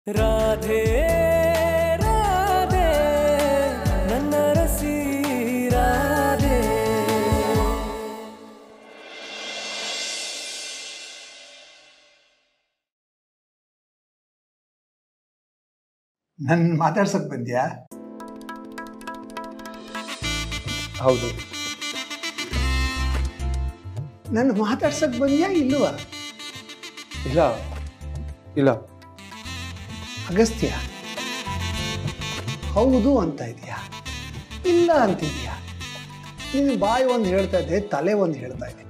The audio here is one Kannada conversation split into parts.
ರಾಧೆ ರಾಧೆ ನನ್ನ ರಸಿ ರಾಧೆ ನನ್ನ ಮಾತಾಡ್ಸಕ್ ಬಂದ್ಯಾ ಹೌದು ನನ್ನ ಮಾತಾಡ್ಸಕ್ ಬಂದ್ಯಾ ಇಲ್ವಾ ಇಲ್ಲ ಇಲ್ಲ ಅಗಸ್ತ್ಯ ಹೌದು ಅಂತ ಇದೆಯಾ ಇಲ್ಲ ಅಂತಿದ್ಯಾ ನೀನು ಬಾಯಿ ಒಂದು ಹೇಳ್ತಾ ಇದ್ದೆ ತಲೆ ಒಂದು ಹೇಳ್ತಾ ಇದೆ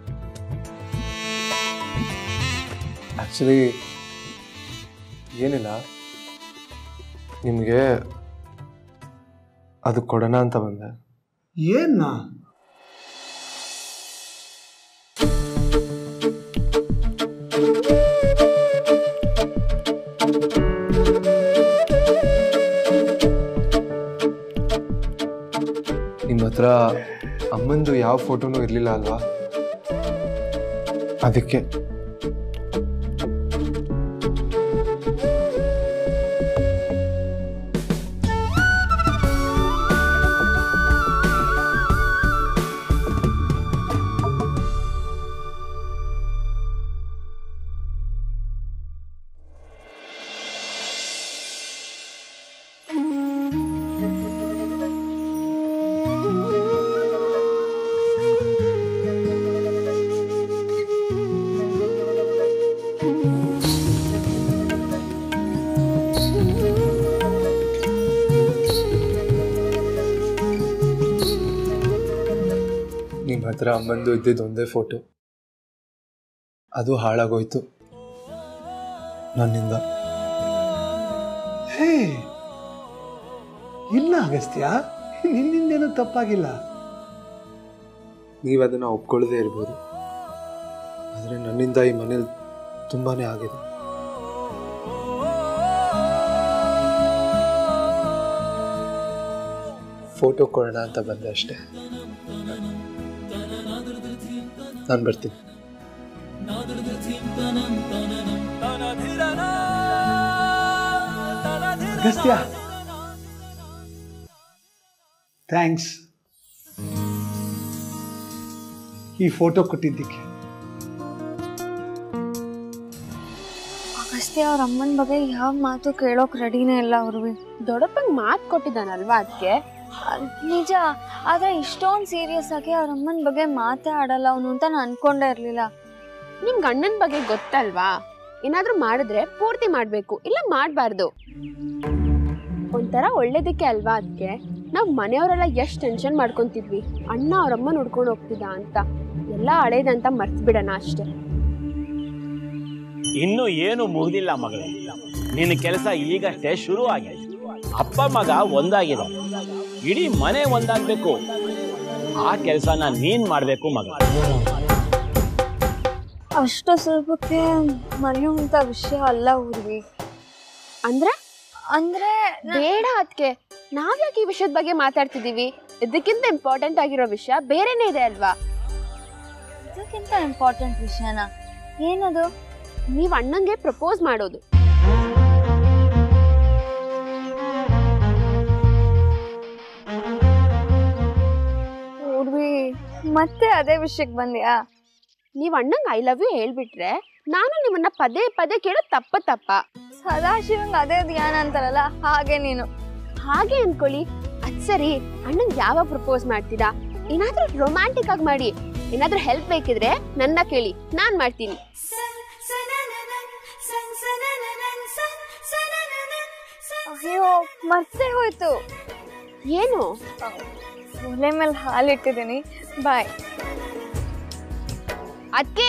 ಆ್ಯಕ್ಚುಲಿ ಏನಿಲ್ಲ ನಿಮಗೆ ಅದು ಕೊಡೋಣ ಅಂತ ಬಂದೆ ಏನ ನಿಮ್ಮ ಹತ್ರ ಅಮ್ಮಂದು ಯಾವ ಫೋಟೋನೂ ಇರಲಿಲ್ಲ ಅಲ್ವಾ ಅದಕ್ಕೆ ನಿಮ್ಮ ಹತ್ರ ಅಮ್ಮಂದು ಇದ್ದಿದ್ದು ಒಂದೇ ಫೋಟೋ ಅದು ಹಾಳಾಗೋಯ್ತು ನನ್ನಿಂದ ಹೇ ಇಲ್ಲ ಅಗಸ್ತ್ಯ ನಿನ್ನಿಂದೇನು ತಪ್ಪಾಗಿಲ್ಲ ನೀವು ಅದನ್ನು ಒಪ್ಕೊಳ್ಳದೇ ಇರ್ಬೋದು ಆದರೆ ನನ್ನಿಂದ ಈ ಮನೇಲಿ ತುಂಬಾ ಆಗಿದೆ ಫೋಟೋ ಕೊಡೋಣ ಅಂತ ಬಂದೆ ಅಷ್ಟೇ ನಾನು ಬರ್ತೀನಿ ಅಗಸ್ತ್ಯ ಥ್ಯಾಂಕ್ಸ್ ಈ ಫೋಟೋ ಕೊಟ್ಟಿದ್ದಕ್ಕೆ ಅಗಸ್ತ್ಯ ಅವ್ರ ಅಮ್ಮನ ಬಗ್ಗೆ ಯಾವ ಮಾತು ಕೇಳೋಕ್ ರೆಡಿನೇ ಇಲ್ಲ ಅವ್ರಿಗೆ ದೊಡ್ಡಪ್ಪಂಗ್ ಮಾತು ಕೊಟ್ಟಿದ್ದಾನಲ್ವಾ ಅದಕ್ಕೆ ನಿಜ ಆದ್ರೆ ಇಷ್ಟೊಂದು ಸೀರಿಯಸ್ ಆಗಿ ಅವ್ರ ಅಮ್ಮನ ಬಗ್ಗೆ ಮಾತೇ ಆಡಲ್ಲ ಅವನು ಅಂತ ನಾನು ಅನ್ಕೊಂಡೇ ಇರ್ಲಿಲ್ಲ ನಿಮ್ ಗಂಡನ ಬಗ್ಗೆ ಗೊತ್ತಲ್ವಾ ಏನಾದ್ರೂ ಮಾಡಿದ್ರೆ ಪೂರ್ತಿ ಮಾಡ್ಬೇಕು ಇಲ್ಲ ಮಾಡ್ಬಾರ್ದು ಒಂಥರ ಒಳ್ಳೇದಕ್ಕೆ ಅಲ್ವಾ ಅದಕ್ಕೆ ನಾವ್ ಮನೆಯವರೆಲ್ಲ ಎಷ್ಟ್ ಟೆನ್ಷನ್ ಮಾಡ್ಕೊಂತಿದ್ವಿ ಅಣ್ಣ ಅವ್ರಮ್ಮ ನೋಡ್ಕೊಂಡು ಹೋಗ್ತಿದ್ದ ಅಂತ ಎಲ್ಲ ಹಳೇದಂತ ಮರ್ತ್ ಬಿಡೋಣ ಅಷ್ಟೇ ಇನ್ನು ಏನು ಮುಗ್ದಿಲ್ಲ ಮಗಳೇ ನಿನ್ನ ಕೆಲಸ ಈಗಷ್ಟೇ ಶುರು ಆಗಿದೆ ಅಪ್ಪ ಮಗ ಒಂದಾಗಿದೆ ಇಡೀ ಮನೆ ಒಂದಾಗ್ಬೇಕು ಆ ಕೆಲಸನ ನೀನ್ ಮಾಡ್ಬೇಕು ಮಗ ಅಷ್ಟು ಸುಲಭಕ್ಕೆ ಮರೆಯುವಂತ ವಿಷಯ ಅಲ್ಲ ಊರ್ವಿ ಅಂದ್ರೆ ಅಂದ್ರೆ ನಾ- ಬೇಡ ಅದಕ್ಕೆ ನಾವ್ಯಾಕೆ ಈ ವಿಷಯದ ಬಗ್ಗೆ ಮಾತಾಡ್ತಿದೀವಿ ಇದಕ್ಕಿಂತ ಇಂಪಾರ್ಟೆಂಟ್ ಆಗಿರೋ ವಿಷಯ ಬೇರೆನೇ ಇದೆ ಅಲ್ವಾ ಇದಕ್ಕಿಂತ ಇಂಪಾರ್ಟೆಂಟ್ ವಿಷಯನ ಏನದು ನೀವ್ ಅಣ್ಣಂಗೆ ಪ್ರಪೋಸ್ ಮಾಡೋದು ಊರ್ವಿ ಮತ್ತೆ ಅದೇ ವಿಷಯಕ್ಕೆ ಬಂದ್ಯಾ ನೀವ್ ಅಣ್ಣಂಗ್ ಐ ಲವ್ ಯು ಹೇಳ್ಬಿಟ್ರೆ ನಾನು ನಿಮ್ಮನ್ನ ಪದೇ ಪದೇ ಕೇಳೋದ್ ತಪ್ಪ ತಪ್ಪ ಸದಾಶಿವಂಗ್ ಅದೇ ಧ್ಯಾನ ಅಂತಾರಲ್ಲ ಹಾಗೆ ನೀನು ಹಾಗೆ ಅನ್ಕೊಳ್ಳಿ ಅದ್ ಸರಿ ಅಣ್ಣಂಗ್ ಯಾವಾಗ ಪ್ರಪೋಸ್ ಮಾಡ್ತೀರಾ ಏನಾದ್ರೂ ರೊಮ್ಯಾಂಟಿಕ್ ಆಗಿ ಮಾಡಿ ಏನಾದ್ರೂ ಹೆಲ್ಪ್ ಬೇಕಿದ್ರೆ ನನ್ನ ಕೇಳಿ ನಾನ್ ಮಾಡ್ತೀನಿ ಅಯ್ಯೋ ಮತ್ತೆ ಹೋಯ್ತು ಏನು ಒಲೆ ಮೇಲೆ ಹಾಲಿಟ್ಟಿದ್ದೀನಿ ಬಾಯ್ ಅದ್ಕೆ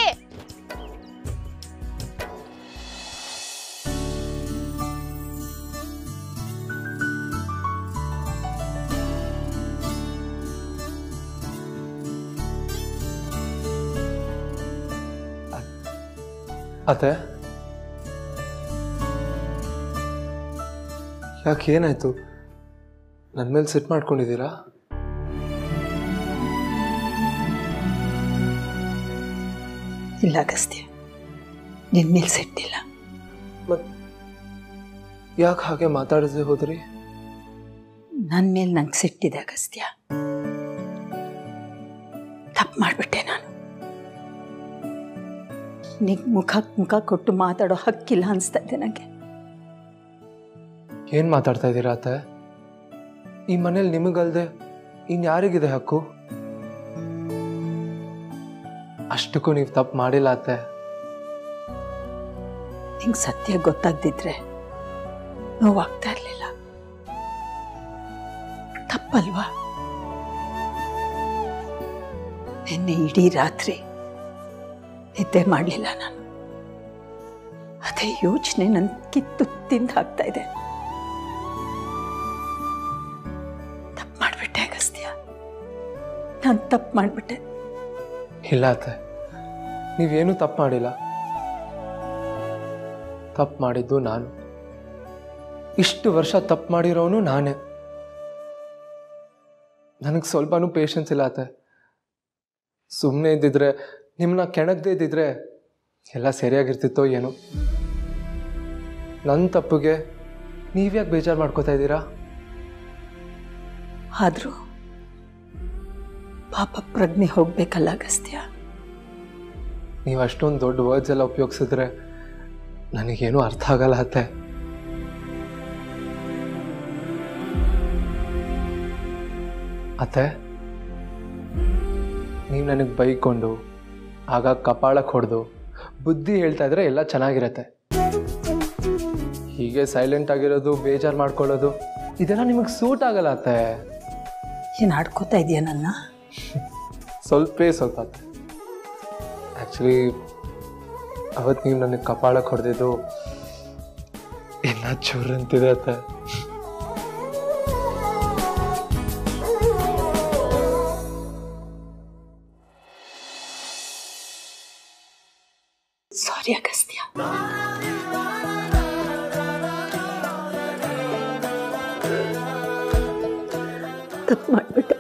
ಅತ್ತೆ ಯಾಕೆ ಏನಾಯ್ತು ನನ್ನ ಮೇಲೆ ಸೆಟ್ ಮಾಡ್ಕೊಂಡಿದ್ದೀರಾ ಇಲ್ಲ ಅಗಸ್ತ್ಯ ನಿನ್ನ ಮೇಲೆ ಸೆಟ್ಟಿಲ್ಲ ಮತ್ ಯಾಕೆ ಹಾಗೆ ಮಾತಾಡದೆ ಹೋದ್ರಿ ನನ್ನ ಮೇಲೆ ನಂಗೆ ಸಿಟ್ಟಿದೆ ಅಗಸ್ತ್ಯ ತಪ್ಪು ಮಾಡಿಬಿಟ್ಟೆ ನಾನು ನಿಗ್ ಮುಖಕ್ಕೆ ಮುಖ ಕೊಟ್ಟು ಮಾತಾಡೋ ಹಕ್ಕಿಲ್ಲ ಅನಿಸ್ತಾ ಇದೆ ನನಗೆ ಏನು ಮಾತಾಡ್ತಾ ಇದ್ದೀರಾ ಅತ್ತೆ ಈ ಮನೇಲಿ ನಿಮಗಲ್ದೆ ಇನ್ಯಾರಿಗಿದೆ ಹಕ್ಕು ಅಷ್ಟಕ್ಕೂ ನೀವು ತಪ್ಪು ಮಾಡಿಲ್ಲ ಅತ್ತೆ ನಿಂಗೆ ಸತ್ಯ ಗೊತ್ತಾಗ್ದಿದ್ರೆ ನೋವಾಗ್ತಾ ಇರಲಿಲ್ಲ ತಪ್ಪಲ್ವಾ ನಿನ್ನೆ ಇಡೀ ರಾತ್ರಿ ನಿದ್ದೆ ಮಾಡಲಿಲ್ಲ ನಾನು ಅದೇ ಯೋಚನೆ ನನ್ನ ಕಿತ್ತು ತಿಂದು ಹಾಕ್ತಾ ಇದೆ ತಪ್ಪು ಮಾಡಿಬಿಟ್ಟೆ ಅಗಸ್ತ್ಯ ನಾನು ತಪ್ಪು ಮಾಡಿಬಿಟ್ಟೆ ಇಲ್ಲ ಅತ್ತೆ ನೀವೇನು ತಪ್ಪು ಮಾಡಿಲ್ಲ ತಪ್ಪು ಮಾಡಿದ್ದು ನಾನು ಇಷ್ಟು ವರ್ಷ ತಪ್ಪು ಮಾಡಿರೋನು ನಾನೇ ನನಗೆ ಸ್ವಲ್ಪನೂ ಪೇಷನ್ಸ್ ಇಲ್ಲ ಅತ್ತೆ ಸುಮ್ಮನೆ ಇದ್ದಿದ್ರೆ ನಿಮ್ಮನ್ನ ಕೆಣಕದೇ ಇದ್ದಿದ್ರೆ ಎಲ್ಲ ಸರಿಯಾಗಿರ್ತಿತ್ತೋ ಏನೋ ನನ್ನ ತಪ್ಪಿಗೆ ನೀವ್ಯಾಕೆ ಬೇಜಾರು ಮಾಡ್ಕೋತಾ ಇದ್ದೀರಾ ಆದರೂ ಪಾಪ ಪ್ರಜ್ಞೆ ಹೋಗ್ಬೇಕಲ್ಲ ಅಗಸ್ತ್ಯ ನೀವು ಅಷ್ಟೊಂದು ದೊಡ್ಡ ವರ್ಡ್ಸ್ ಎಲ್ಲ ಉಪಯೋಗಿಸಿದ್ರೆ ನನಗೇನು ಅರ್ಥ ಆಗಲ್ಲ ಅತ್ತೆ ಅತ್ತೆ ನೀವು ನನಗೆ ಬೈಕೊಂಡು ಆಗ ಕಪಾಳಕ್ಕೆ ಹೊಡೆದು ಬುದ್ಧಿ ಹೇಳ್ತಾ ಇದ್ರೆ ಎಲ್ಲ ಚೆನ್ನಾಗಿರತ್ತೆ ಹೀಗೆ ಸೈಲೆಂಟ್ ಆಗಿರೋದು ಬೇಜಾರು ಮಾಡ್ಕೊಳ್ಳೋದು ಇದೆಲ್ಲ ನಿಮಗೆ ಸೂಟ್ ಆಗಲ್ಲ ಅತ್ತೆ ಏನು ಆಡ್ಕೋತಾ ಇದೆಯಾ ನನ್ನ ಸ್ವಲ್ಪೇ ಸ್ವಲ್ಪ ಆ್ಯಕ್ಚುಲಿ ಅವತ್ತು ನೀವು ನನಗೆ ಕಪಾಳಕ್ಕೆ ಹೊಡೆದಿದ್ದು ಎಲ್ಲ ಚೂರು ಅಂತಿದೆ ಅತ್ತೆ ಸಾರಿ ಅಗಸ್ತ್ಯ ತಪ್ಪು ಮಾಡಿಬಿಟ್ಟೆ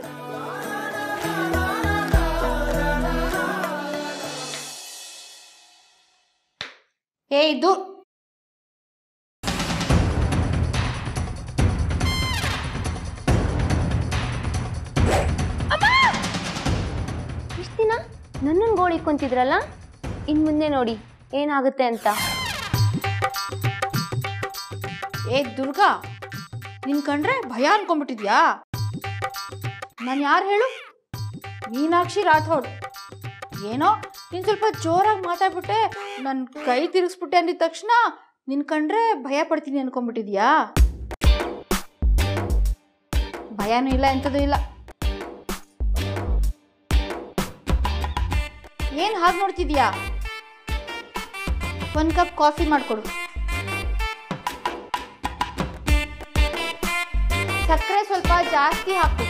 ಏ ಇದು ಇಷ್ಟು ದಿನ ನನ್ನನ್ನು ಗೋಳಿಕೊಂತಿದ್ರಲ್ಲ ಇನ್ನು ಮುಂದೆ ನೋಡಿ ಏನಾಗುತ್ತೆ ಅಂತ ಏ ದುರ್ಗಾ ನಿನ್ ಕಂಡ್ರೆ ಭಯ ಅನ್ಕೊಂಡ್ಬಿಟ್ಟಿದ್ಯಾ ನಾನು ಯಾರು ಹೇಳು ಮೀನಾಕ್ಷಿ ರಾಥೋಡ್ ಏನೋ ನೀನು ಸ್ವಲ್ಪ ಜೋರಾಗಿ ಮಾತಾಡ್ಬಿಟ್ಟೆ ನನ್ನ ಕೈ ತಿರುಗಿಸ್ಬಿಟ್ಟೆ ಅಂದಿದ ತಕ್ಷಣ ನಿನ್ ಕಂಡ್ರೆ ಭಯ ಪಡ್ತೀನಿ ಅನ್ಕೊಂಡ್ಬಿಟ್ಟಿದ್ಯಾ ಭಯನೂ ಇಲ್ಲ ಎಂಥದ್ದು ಇಲ್ಲ ಏನು ಹಾಗೆ ನೋಡ್ತಿದ್ಯಾ ಒಂದು ಕಪ್ ಕಾಫಿ ಮಾಡಿಕೊಡು ಸಕ್ಕರೆ ಸ್ವಲ್ಪ ಜಾಸ್ತಿ ಹಾಕು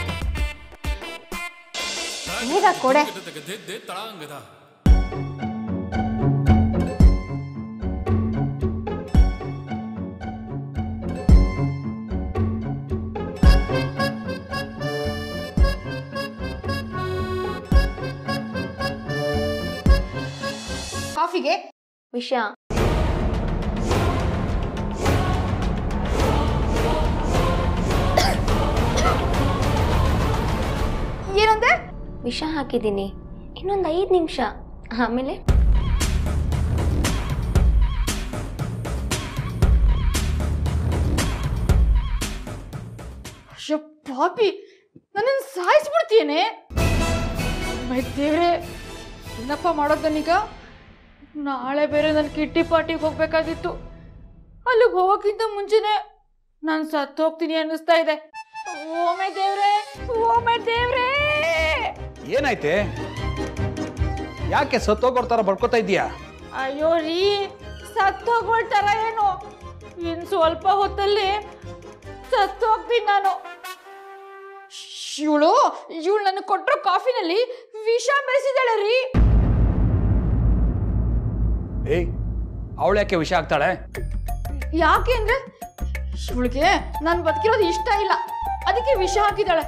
ಬೇಗ ಕೊಡೆ ಕಾಫಿಗೆ ವಿಷಯ ಏನಂದೆ ವಿಷ ಹಾಕಿದ್ದೀನಿ ಇನ್ನೊಂದು ಐದು ನಿಮಿಷ ಆಮೇಲೆ ಅಯ್ಯೋ ಪಾಪಿ ನನ್ನನ್ನು ಸಾಯಿಸ್ಬಿಡ್ತೀಯೇನೆ ದೇವ್ರೆ ಏನಪ್ಪ ಮಾಡೋದು ನಾನೀಗ ನಾಳೆ ಬೇರೆ ನನ್ನ ಕಿಟ್ಟಿ ಪಾರ್ಟಿಗೆ ಹೋಗ್ಬೇಕಾಗಿತ್ತು ಅಲ್ಲಿಗೆ ಹೋಗೋಕ್ಕಿಂತ ಮುಂಚೆನೆ ನಾನು ಸತ್ತು ಹೋಗ್ತೀನಿ ಅನ್ನಿಸ್ತಾ ಇದೆ ಓಮೆ ದೇವ್ರೆ ಓಮೆ ದೇವ್ರೇ ಏನಾಯ್ತೆ ಯಾಕೆ ಸತ್ತೋಗೋರ್ ಥರ ಬಡ್ಕೋತಾ ಇದೀಯಾ ಅಯ್ಯೋ ರೀ ಸತ್ತು ಹೋಗ್ಬಿಡ್ತಾರ ಏನು ಇನ್ ಸ್ವಲ್ಪ ಹೊತ್ತಲ್ಲಿ ಸತ್ತು ಹೋಗ್ತೀನಿ ನಾನು ಇವಳು ಇವಳು ನನಗೆ ಕೊಟ್ಟರು ಕಾಫಿನಲ್ಲಿ ವಿಷ ಬೆರೆಸಿದಾಳೆ ರೀ ಏಯ್ ಅವಳು ಯಾಕೆ ವಿಷ ಆಗ್ತಾಳೆ ಯಾಕೆ ಅಂದ್ರೆ ಇವಳಿಗೆ ನಾನು ಬದುಕಿರೋದು ಇಷ್ಟ ಇಲ್ಲ ಅದಕ್ಕೆ ವಿಷ ಹಾಕಿದಾಳೆ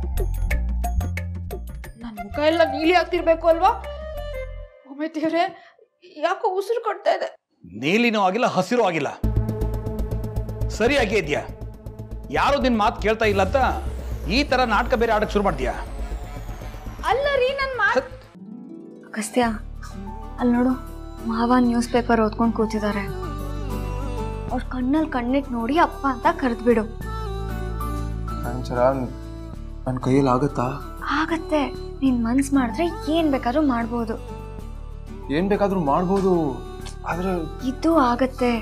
ನನ್ನ ಮುಖ ಎಲ್ಲ ನೀಲಿ ಆಗ್ತಿರ್ಬೇಕು ಅಲ್ವಾ ಒಮ್ಮೆ ದೇವ್ರೆ ಯಾಕೋ ಉಸಿರು ಕೊಡ್ತಾ ಇದೆ ನೀಲಿನೂ ಆಗಿಲ್ಲ ಹಸಿರು ಆಗಿಲ್ಲ ಸರಿಯಾಗಿ ಇದೆಯಾ ಯಾರು ನಿನ್ನ ಮಾತು ಕೇಳ್ತಾ ಇಲ್ಲ ಅಂತ ಈ ಥರ ನಾಟಕ ಬೇರೆ ಆಡಕ್ಕೆ ಶುರು ಮಾಡ್ತೀಯಾ ಅಲ್ಲ ರೀ ನನ್ನ ಮಾತು ಅಗಸ್ತ್ಯ ಅಲ್ಲಿ ನೋಡು ಮಾವ ನ್ಯೂಸ್ ಪೇಪರ್ ಓದ್ಕೊಂಡು ಕೂತಿದ್ದಾರೆ ಅವ್ರ ಕಣ್ಣಲ್ಲಿ ಕಣ್ಣಿಟ್ಟು ನೋಡಿ ಅಪ್ಪ ಅಂತ ಕರೆದ್ಬಿಡು ಅಂಚರ ನನ್ನ ಕೈಯಲ್ಲಿ ಆಗುತ್ತಾ ಆಗತ್ತೆ ನೀನ್ ಮನ್ಸ್ ಮಾಡಿದ್ರೆ ಏನ್ ಬೇಕಾದ್ರೂ ಮಾಡ್ಬೋದು ಏನ್ ಬೇಕಾದ್ರೂ ಮಾಡ್ಬೋದು ಆದ್ರೆ ಇದು ಆಗತ್ತೆ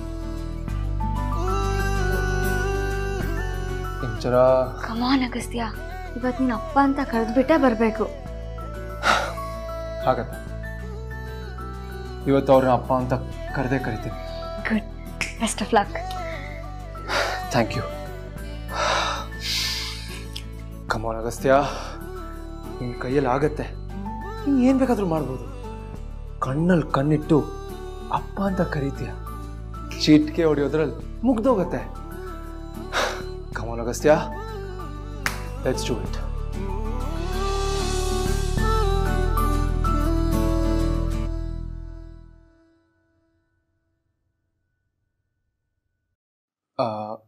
ಇಂಚರ ಕಮಾನ್ ಅಗಸ್ತ್ಯ ಇವತ್ ನೀನ್ ಅಪ್ಪ ಅಂತ ಕರೆದ್ಬಿಟ್ಟೆ ಬರ್ಬೇಕು ಆಗತ್ತೆ ಇವತ್ತು ಅವ್ರನ್ನ ಅಪ್ಪ ಅಂತ ಕರೆದೇ ಕರಿತೀನಿ good best of luck thank you come on Agastya ನಿನ್ನ ಕೈಯಲ್ಲಿ ಆಗತ್ತೆ ನೀನು ಏನು ಬೇಕಾದರೂ ಮಾಡ್ಬೋದು ಕಣ್ಣಲ್ಲಿ ಕಣ್ಣಿಟ್ಟು ಅಪ್ಪ ಅಂತ ಕರೀತೀಯ ಚೀಟ್ಗೆ ಹೊಡೆಯೋದ್ರಲ್ಲಿ ಮುಗ್ದೋಗತ್ತೆ come on Agastya let's do it ಆ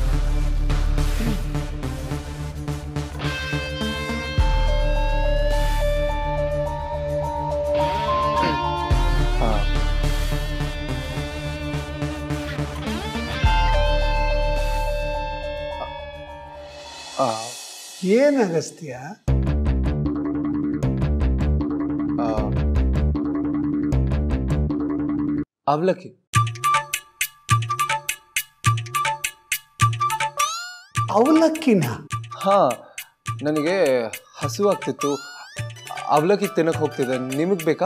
ಆ, ಆ, ಏನ್ ಅಗಸ್ತ್ಯ ಆ, ಅವಲಕ್ಕಿ ಅವಲಕ್ಕಿನ ಹಾ ನನಗೆ ಹಸುವಾಗ್ತಿತ್ತು ಅವಲಕ್ಕಿ ತಿನ್ನಕ್ಕೆ ಹೋಗ್ತಿದ್ದೆ ನಿಮಗೆ ಬೇಕಾ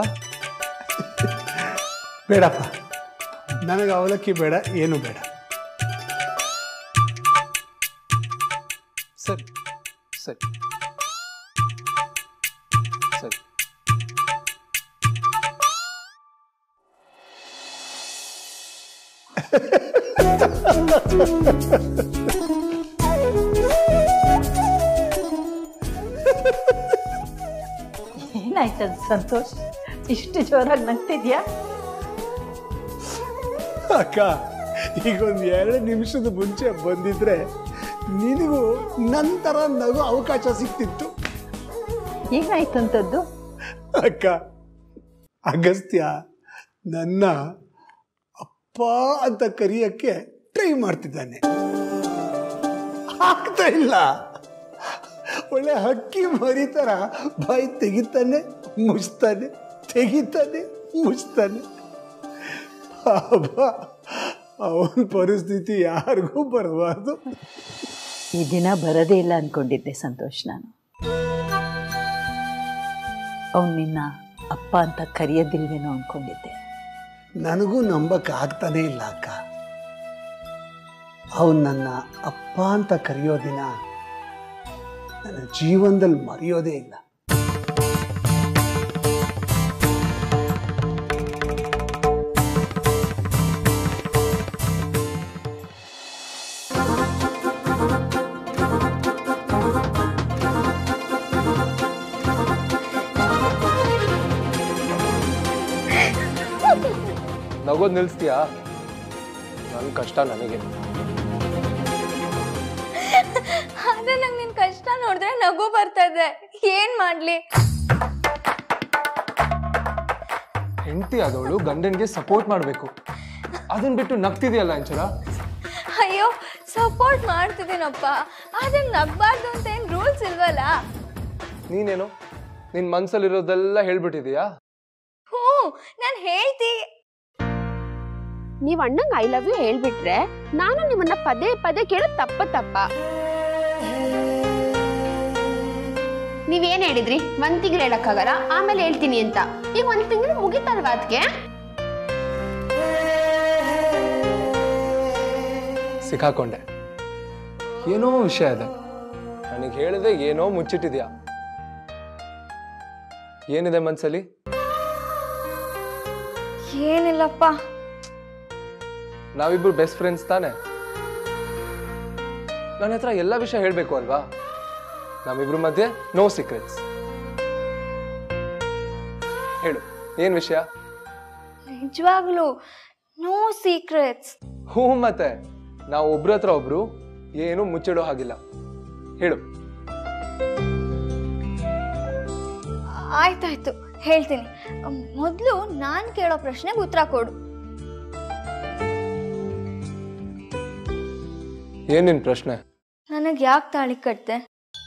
ಬೇಡಪ್ಪ ನನಗೆ ಅವಲಕ್ಕಿ ಬೇಡ ಏನು ಬೇಡ ಸರಿ ಸರಿ ಸರಿ ಏನಾಯ್ತದ ಸಂತೋಷ್ ಇಷ್ಟು ಜೋರಾಗಿ ನಗ್ತಿದ್ಯಾ ಅಕ್ಕ ಈಗ ಒಂದು ಎರಡು ನಿಮಿಷದ ಮುಂಚೆ ಬಂದಿದ್ರೆ ನಿನಗೂ ನಂತರ ನಗು ಅವಕಾಶ ಸಿಕ್ತಿತ್ತು ಏನಾಯ್ತಂತದ್ದು ಅಕ್ಕ ಅಗಸ್ತ್ಯ ನನ್ನ ಅಪ್ಪ ಅಂತ ಕರೆಯಕ್ಕೆ ಟ್ರೈ ಮಾಡ್ತಿದ್ದಾನೆ ಆಗ್ತಾ ಇಲ್ಲ ಒಳ್ಳೆ ಹಕ್ಕಿ ಮರಿ ಥರ ಬಾಯಿ ತೆಗಿತಾನೆ ಮುಚ್ತಾನೆ ತೆಗಿತಾನೆ ಮುಚ್ತಾನೆ ಅವನ ಪರಿಸ್ಥಿತಿ ಯಾರಿಗೂ ಬರಬಾರ್ದು ಈ ದಿನ ಬರೋದೇ ಇಲ್ಲ ಅನ್ಕೊಂಡಿದ್ದೆ ಸಂತೋಷ್ ನಾನು ಅವನು ನಿನ್ನ ಅಪ್ಪ ಅಂತ ಕರೆಯೋದಿಲ್ವೇನೋ ಅನ್ಕೊಂಡಿದ್ದೆ ನನಗೂ ನಂಬಕ್ಕೆ ಆಗ್ತಾನೇ ಇಲ್ಲ ಅಕ್ಕ ಅವನು ನನ್ನ ಅಪ್ಪ ಅಂತ ಕರೆಯೋ ದಿನ ನನ್ನ ಜೀವನದಲ್ಲಿ ಮರೆಯೋದೇ ಇಲ್ಲ ನಗೋದು ನಿಲ್ಲಿಸ್ತೀಯಾ ನನ್ನ ಕಷ್ಟ ನನಗೆ ಆದ್ರೆ ನಂಗೆ ನಿನ್ ಕಷ್ಟ ನೋಡಿದ್ರೆ ನಗು ಬರ್ತಾ ಇದೆ ಏನ್ ಮಾಡ್ಲಿ ಹೆಂಡತಿ ಆದವಳು ಗಂಡನಿಗೆ ಸಪೋರ್ಟ್ ಮಾಡಬೇಕು ಅದನ್ನ ಬಿಟ್ಟು ನಗ್ತಿದೆಯಲ್ಲ ಅಂಚರ ಅಯ್ಯೋ ಸಪೋರ್ಟ್ ಮಾಡ್ತಿದ್ದೀನಪ್ಪ ಆದ್ರೆ ನಗ್ಬಾರ್ದು ಅಂತ ಏನ್ ರೂಲ್ಸ್ ಇಲ್ವಲ್ಲ ನೀನೇನು ನಿನ್ನ ಮನ್ಸಲ್ಲಿರೋದೆಲ್ಲ ಹೇಳ್ಬಿಟ್ಟಿದೀಯಾ ಹ್ಞೂ ನಾನು ಹೇಳ್ತಿ ನೀವ್ ಅಣ್ಣಂಗ್ ಐ ಲವ್ ಯು ಹೇಳ್ಬಿಟ್ರೆ ನಾನು ನಿಮ್ಮನ್ನ ಪದೇ ಪದೇ ಕೇಳೋದ್ ತಪ್ಪ ತಪ್ಪ ನೀವೇನ್ ಹೇಳಿದ್ರಿ ಒಂದ್ ತಿಂಗಳು ಹೇಳಕ್ಕಾಗಲ್ಲ ಆಮೇಲೆ ಹೇಳ್ತೀನಿ ಅಂತ ಈಗ ಒಂದ್ ತಿಂಗಳು ಮುಗಿತಲ್ವಾ ಅದಕ್ಕೆ ಸಿಕ್ಕಾಕೊಂಡೆ ಏನೋ ವಿಷಯ ಇದೆ ನನಗೆ ಹೇಳಿದೆ ಏನೋ ಮುಚ್ಚಿಟ್ಟಿದ್ಯಾ ಏನಿದೆ ಮನ್ಸಲ್ಲಿ ಏನಿಲ್ಲಪ್ಪ ನಾವಿಬ್ರು ಬೆಸ್ಟ್ ಫ್ರೆಂಡ್ಸ್ ತಾನೆ ನನ್ನ ಹತ್ರ ಎಲ್ಲ ವಿಷಯ ಹೇಳಬೇಕು ಅಲ್ವಾ ನಮ್ಮಿಬ್ರ ಮಧ್ಯೆ ನೋ ಸೀಕ್ರೆಟ್ಸ್ ಹೇಳು ಏನ್ ವಿಷಯ ನಿಜವಾಗ್ಲು ನೋ ಸೀಕ್ರೆಟ್ಸ್ ಹ್ಞೂ ಮತ್ತೆ ನಾವು ಒಬ್ರ ಹತ್ರ ಒಬ್ರು ಏನು ಮುಚ್ಚಿಡೋ ಹಾಗಿಲ್ಲ ಹೇಳು ಆಯ್ತಾಯ್ತು ಹೇಳ್ತೀನಿ ಮೊದಲು ನಾನು ಕೇಳೋ ಪ್ರಶ್ನೆಗೆ ಉತ್ತರ ಕೊಡು ಏನ್ ನಿನ್ ಪ್ರಶ್ನೆ ನನಗೆ ಯಾಕೆ ತಾಳಿ ಕಟ್ತೆ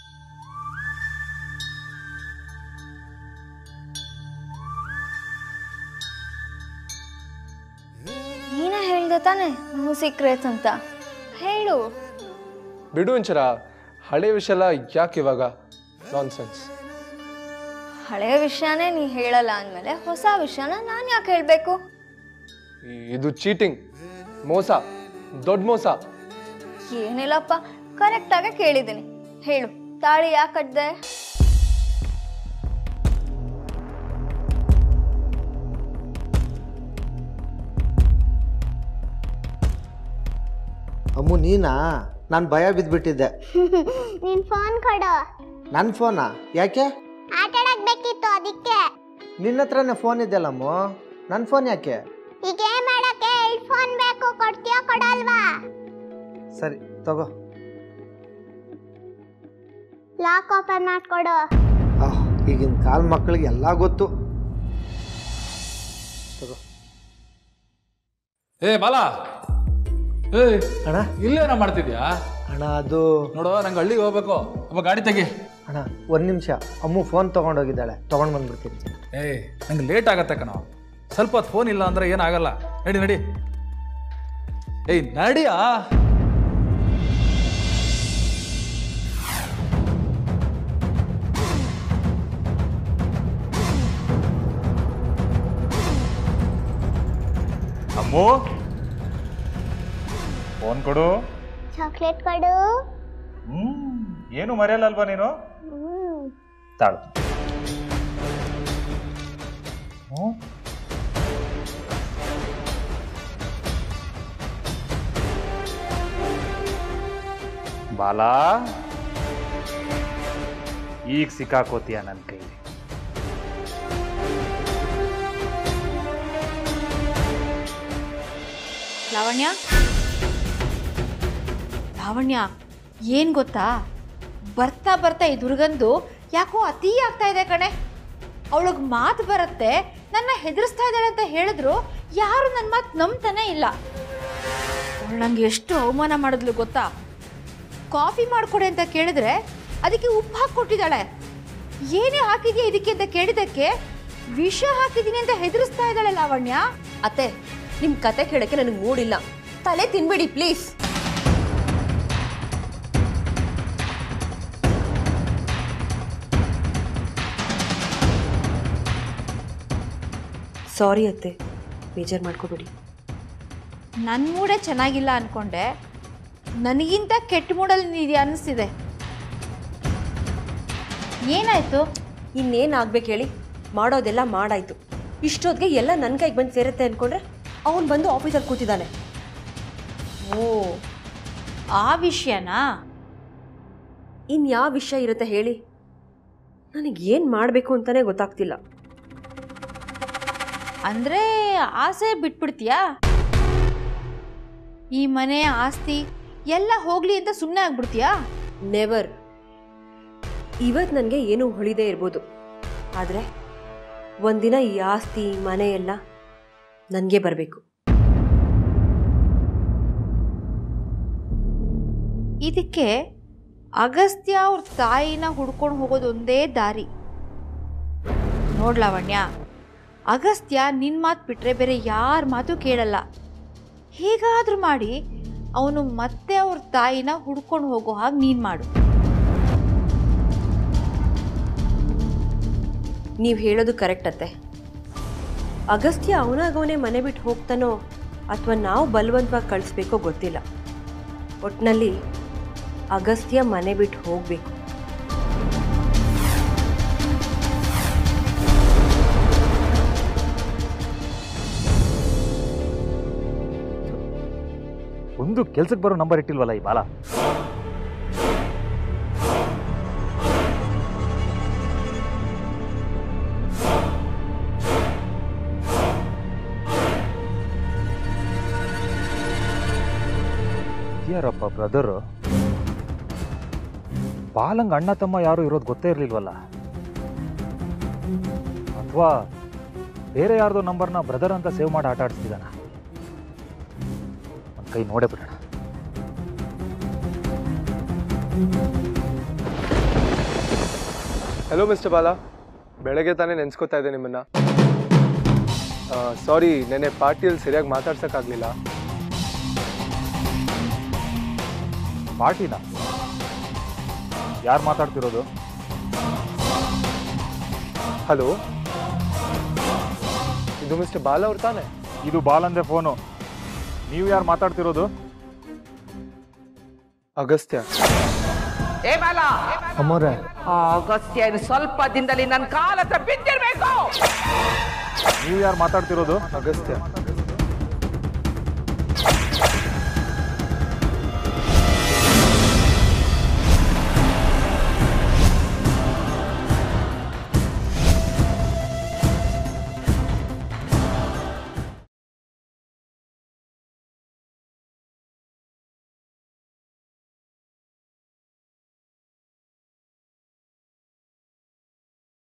ನೀನೇ ಹೇಳ್ದೆ ತಾನೆ ನೋ ಸೀಕ್ರೆಟ್ಸ್ ಅಂತ ಹೇಳು ಬಿಡು ಒಂಚರ ಹಳೆ ವಿಷಯ ಎಲ್ಲ ಯಾಕೆ ಇವಾಗ ನಾನ್ ಸೆನ್ಸ್ ಹಳೆಯ ವಿಷಯನೇ ನೀ ಹೇಳಲ್ಲ ಅಂದಮೇಲೆ ಹೊಸ ವಿಷಯನ ನಾನು ಯಾಕೆ ಹೇಳಬೇಕು ಇದು ಚೀಟಿಂಗ್ ಮೋಸ ದೊಡ್ಡ ಮೋಸ ಏನಿಲ್ಲಪ್ಪ ಕರೆಕ್ಟಾಗಿ ಕೇಳಿದ್ದೀನಿ ಹೇಳು ತಾಳಿ ಯಾಕೆ ಕಟ್ದೆ ಅಮ್ಮು ನೀನಾ ನಾನು ಭಯ ಬಿದ್ದುಬಿಟ್ಟಿದ್ದೆ ನಿನ್ ಫೋನ್ ಕೊಡು ನನ್ನ ಫೋನಾ ಯಾಕೆ ಆಟ ಆಡಕ್ ಬೇಕಿತ್ತು ಅದಕ್ಕೆ ನಿನ್ನ ಹತ್ರನೇ ಫೋನ್ ಇದೆಯಲ್ಲಮ್ಮು ನನ್ನ ಫೋನ್ ಯಾಕೆ ಈ ಗೇಮ್ ಆಡಕ್ಕೆ ಎರಡು ಫೋನ್ ಬೇಕು ಕೊಡ್ತೀಯೋ ಕೊಡಲ್ವಾ ಸರಿ ತಗೋ ಲಾಕ್ ಓಪನ್ ಮಾಡ್ಕೊಡು ಆಹ್, ಈಗಿನ ಕಾಲ ಮಕ್ಕಳಿಗೆ ಎಲ್ಲ ಗೊತ್ತು ತಗೋ ಏ ಬಾಲ ಏ ಅಣ್ಣ ಇಲ್ಲೇನ ಮಾಡ್ತಿದ್ಯಾ ಅಣ್ಣ ಅದು ನೋಡು ನಂಗೆ ಹಳ್ಳಿಗೆ ಹೋಗ್ಬೇಕು ಒಬ್ಬ ಗಾಡಿ ತೆಗಿ ಅಣ್ಣ ಒಂದು ನಿಮಿಷ ಅಮ್ಮು ಫೋನ್ ತೊಗೊಂಡೋಗಿದ್ದಾಳೆ ತೊಗೊಂಡು ಬಂದ್ಬಿಡ್ತೀನಿ ಏಯ್ ನಂಗೆ ಲೇಟ್ ಆಗತ್ತೆ ಕಣೋ ಸ್ವಲ್ಪ ಹೊತ್ತು ಫೋನ್ ಇಲ್ಲ ಅಂದ್ರೆ ಏನಾಗಲ್ಲ ನಡಿ ನಡಿ ಏಯ್ ನಡಿಯಾ ಅಮ್ಮು ಫೋನ್ ಕೊಡು ಚಾಕ್ಲೇಟ್ ಕೊಡು ಹ್ಮ್ ಏನು ಮರೆಯಲ್ಲಲ್ವಾ ನೀನು ಹ್ಮ್ ತಾಳು ಹ್ಮ್ ಬಾಲಾ ಈಗ ಸಿಕ್ಕಾಕೋತೀಯ ನನ್ನ ಕೈಲಿ ಲಾವಣ್ಯ ಲಾವಣ್ಯ ಏನ್ ಗೊತ್ತಾ ಬರ್ತಾ ಬರ್ತಾ ಈ ದುರ್ಗಂದು ಯಾಕೋ ಅತಿ ಆಗ್ತಾ ಇದೆ ಕಣೆ ಅವಳಿಗೆ ಮಾತು ಬರುತ್ತೆ ನನ್ನ ಹೆದರಿಸ್ತಾ ಇದ್ದಾಳೆ ಅಂತ ಹೇಳಿದ್ರು ಯಾರು ನನ್ನ ಮಾತು ನಂಬ್ತಾನೆ ಇಲ್ಲ ಅವಳು ನಂಗೆ ಎಷ್ಟು ಅವಮಾನ ಮಾಡಿದ್ಲು ಗೊತ್ತಾ ಕಾಫಿ ಮಾಡಿಕೊಡೆ ಅಂತ ಕೇಳಿದ್ರೆ ಅದಕ್ಕೆ ಉಪ್ಪು ಹಾಕಿ ಕೊಟ್ಟಿದ್ದಾಳೆ ಏನೇ ಹಾಕಿದ್ಯಾ ಇದಕ್ಕೆ ಅಂತ ಕೇಳಿದ್ದಕ್ಕೆ ವಿಷ ಹಾಕಿದ್ದೀನಿ ಅಂತ ಹೆದರಿಸ್ತಾ ಇದ್ದಾಳೆ ಲಾವಣ್ಯ ಅತ್ತೆ ನಿಮ್ ಕತೆ ಕೇಳಕ್ಕೆ ನನಗೆ ಮೂಡಿಲ್ಲ ತಲೆ ತಿನ್ಬೇಡಿ ಪ್ಲೀಸ್ ಸಾರಿ ಅತ್ತೆ ಬೇಜಾರು ಮಾಡ್ಕೋಬೇಡಿ ನನ್ನ ಮೂಡೇ ಚೆನ್ನಾಗಿಲ್ಲ ಅನ್ಕೊಂಡೆ ನನಗಿಂತ ಕೆಟ್ಟ ಮೂಡಲ್ಲಿ ಇದೆಯಾ ಅನ್ನಿಸ್ತಿದೆ ಏನಾಯ್ತು ಇನ್ನೇನು ಆಗ್ಬೇಕು ಹೇಳಿ ಮಾಡೋದೆಲ್ಲ ಮಾಡಾಯ್ತು ಇಷ್ಟೊತ್ತಿಗೆ ಎಲ್ಲ ನನ್ನ ಕೈಗೆ ಬಂದು ಸೇರುತ್ತೆ ಅನ್ಕೊಂಡ್ರೆ ಅವನು ಬಂದು ಆಫೀಸಲ್ಲಿ ಕೂತಿದ್ದಾನೆ ಓ ಆ ವಿಷಯನಾ ಇನ್ಯಾವ ವಿಷಯ ಇರುತ್ತೆ ಹೇಳಿ ನನಗೆ ಏನು ಮಾಡಬೇಕು ಅಂತಲೇ ಗೊತ್ತಾಗ್ತಿಲ್ಲ ಅಂದ್ರೆ ಆಸೆ ಬಿಟ್ಬಿಡ್ತೀಯಾ ಈ ಮನೆ ಆಸ್ತಿ ಎಲ್ಲ ಹೋಗ್ಲಿ ಅಂತ ಸುಮ್ಮನೆ ಆಗ್ಬಿಡ್ತೀಯಾ ನೆವರ್ ಇವತ್ತು ನನಗೆ ಏನೂ ಹೊಳಿದೇ ಇರ್ಬೋದು ಆದರೆ ಒಂದಿನ ಈ ಆಸ್ತಿ ಮನೆ ಎಲ್ಲ ನನಗೆ ಬರಬೇಕು ಇದಕ್ಕೆ ಅಗಸ್ತ್ಯ ಅವ್ರ ತಾಯಿನ ಹುಡ್ಕೊಂಡು ಹೋಗೋದು ಒಂದೇ ದಾರಿ ನೋಡ್ಲಾವಣ್ಯ ಅಗಸ್ತ್ಯ ನಿನ್ನ ಮಾತು ಬಿಟ್ರೆ ಬೇರೆ ಯಾರ ಮಾತು ಕೇಳಲ್ಲ ಹೇಗಾದ್ರೂ ಮಾಡಿ ಅವನು ಮತ್ತೆ ಅವ್ರ ತಾಯಿನ ಹುಡ್ಕೊಂಡು ಹೋಗೋ ಹಾಗೆ ನೀನು ಮಾಡು ನೀವು ಹೇಳೋದು ಕರೆಕ್ಟ್ ಅತ್ತೆ ಅಗಸ್ತ್ಯ ಅವನಾಗವನೇ ಮನೆ ಬಿಟ್ಟು ಹೋಗ್ತಾನೋ ಅಥವಾ ನಾವು ಬಲವಂತವಾಗಿ ಕಳಿಸ್ಬೇಕೋ ಗೊತ್ತಿಲ್ಲ ಒಟ್ಟಿನಲ್ಲಿ ಅಗಸ್ತ್ಯ ಮನೆ ಬಿಟ್ಟು ಹೋಗಬೇಕು ಒಂದು ಕೆಲ್ಸಕ್ಕೆ ಬರೋ ನಂಬರ್ ಇಟ್ಟಿಲ್ವಲ್ಲ ಈ ಬಾಲ ಯಾರಪ್ಪ ಬ್ರದರು ಬಾಲಂಗ್ ಅಣ್ಣ ತಮ್ಮ ಯಾರು ಇರೋದು ಗೊತ್ತೇ ಇರಲಿಲ್ವಲ್ಲ ಅಥವಾ ಬೇರೆ ಯಾರ್ದೋ ನಂಬರ್ನ ಬ್ರದರ್ ಅಂತ ಸೇವ್ ಮಾಡಿ ಆಟ ಆಡಿಸ್ತಿದ್ದಾನ ಒಂದು ಕೈ ನೋಡೇ ಬಿಡೋಣ ಹಲೋ ಮಿಸ್ಟರ್ ಬಾಲಾ ಬೆಳಗ್ಗೆ ತಾನೇ ನೆನ್ಸ್ಕೊತಾ ಇದ್ದೆ ನಿಮ್ಮನ್ನ ಸಾರಿ ನೆನ್ನೆ ಪಾರ್ಟಿಯಲ್ಲಿ ಸರಿಯಾಗಿ ಮಾತಾಡ್ಸೋಕ್ಕಾಗಲಿಲ್ಲ ಪಾರ್ಟಿನ ಯಾರು ಮಾತಾಡ್ತಿರೋದು ಹಲೋ ಇದು ಮಿಸ್ಟರ್ ಬಾಲಾ ಅವ್ರು ತಾನೆ ಇದು ಬಾಲಂದೆ ಫೋನು ನೀವು ಯಾರು ಮಾತಾಡ್ತಿರೋದು ಅಗಸ್ತ್ಯ ಏ ಬಾಲ ಅಮ್ಮೋರೆ ಆ ಅಗಸ್ತ್ಯ ಇನ್ನು ಸ್ವಲ್ಪ ದಿನದಲ್ಲಿ ನನ್ನ ಕಾಲ ಹತ್ರ ಬಿದ್ದಿರ್ಬೇಕು ನೀವು ಯಾರು ಮಾತಾಡ್ತಿರೋದು ಅಗಸ್ತ್ಯ